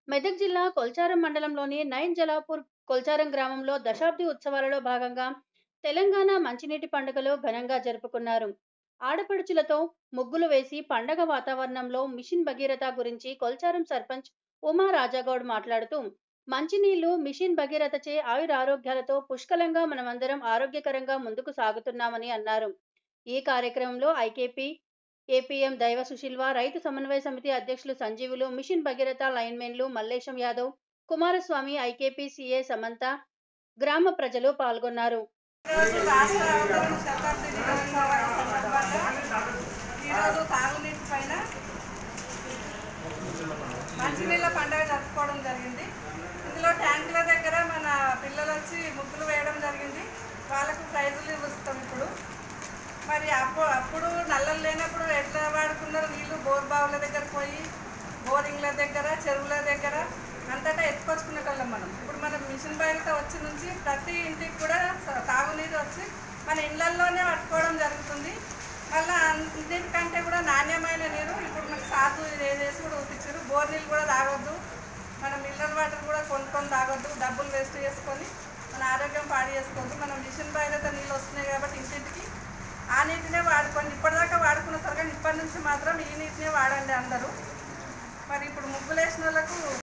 మెదక్ జిల్లా కొల్చారం మండలంలోని నైన్ జలాపూర్ కొల్చారం గ్రామంలో దశాబ్ది ఉత్సవాలలో భాగంగా తెలంగాణ మంచినీటి పండుగలు ఘనంగా జరుపుకున్నారు ఆడపడుచులతో ముగ్గులు వేసి పండగ వాతావరణంలో మిషన్ భగీరథ గురించి కొల్చారం సర్పంచ్ ఉమా రాజాగౌడ్ మాట్లాడుతూ మంచినీళ్లు మిషన్ భగీరథచే ఆయురారోగ్యాలతో పుష్కలంగా మనమందరం ఆరోగ్యకరంగా ముందుకు సాగుతున్నామని అన్నారు ఈ కార్యక్రమంలో ఐకేపీ ఏపీఎం దైవ సుశీల్వ రైతు సమన్వయ సమితి అధ్యక్షులు సంజీవులు మిషన్ భగీరథ లైన్మెన్లు మల్లేశం యాదవ్ కుమారస్వామి ఐకేపీ సీఏ సమంత గ్రామ ప్రజలు పాల్గొన్నారు ఈరోజు రాష్ట్ర అవతరణ శతాబ్ది దినోత్సవాల సందర్భంగా ఈరోజు తాగునీటి పైన మంచినీళ్ళ పండుగ జరుపుకోవడం జరిగింది ఇందులో ట్యాంకుల దగ్గర మన పిల్లలు వచ్చి ముగ్గులు వేయడం జరిగింది వాళ్ళకు ప్రైజులు ఇస్తాం ఇప్పుడు మరి అప్పుడు అప్పుడు నల్లలు లేనప్పుడు ఎట్లా వాడుకున్నారు నీళ్ళు బోర్ బావుల దగ్గర పోయి బోరింగ్ల దగ్గర చెరువుల దగ్గర అంతటా ఎత్తుకొచ్చుకునేటోళ్ళం మనం ఇప్పుడు మన మిషన్ బయట వచ్చి నుంచి ప్రతి ఇంటికి కూడా స- తాగునీరు వచ్చి మన ఇళ్లల్లోనే పట్టుకోవడం జరుగుతుంది మళ్ళీ అన్నిటికంటే కూడా నాణ్యమైన నీరు ఇప్పుడు మనకి సాధు వేసి కూడా ఊపించారు బోర్ నీళ్ళు కూడా తాగొద్దు మన మినరల్ వాటర్ కూడా కొనుక్కొని తాగొద్దు డబ్బులు వేస్ట్ చేసుకొని మన ఆరోగ్యం పాడు చేసుకోవద్దు మన మిషన్ బయట నీళ్ళు వస్తున్నాయి కాబట్టి ఇంటింటికి ఆ నీటినే వాడుకోండి ఇప్పటిదాకా వాడుకున్న సరిగా ఇప్పటి నుంచి మాత్రం ఈ నీటినే వాడండి అందరూ మరి ఇప్పుడు ముగ్గులు వేసిన వాళ్ళకు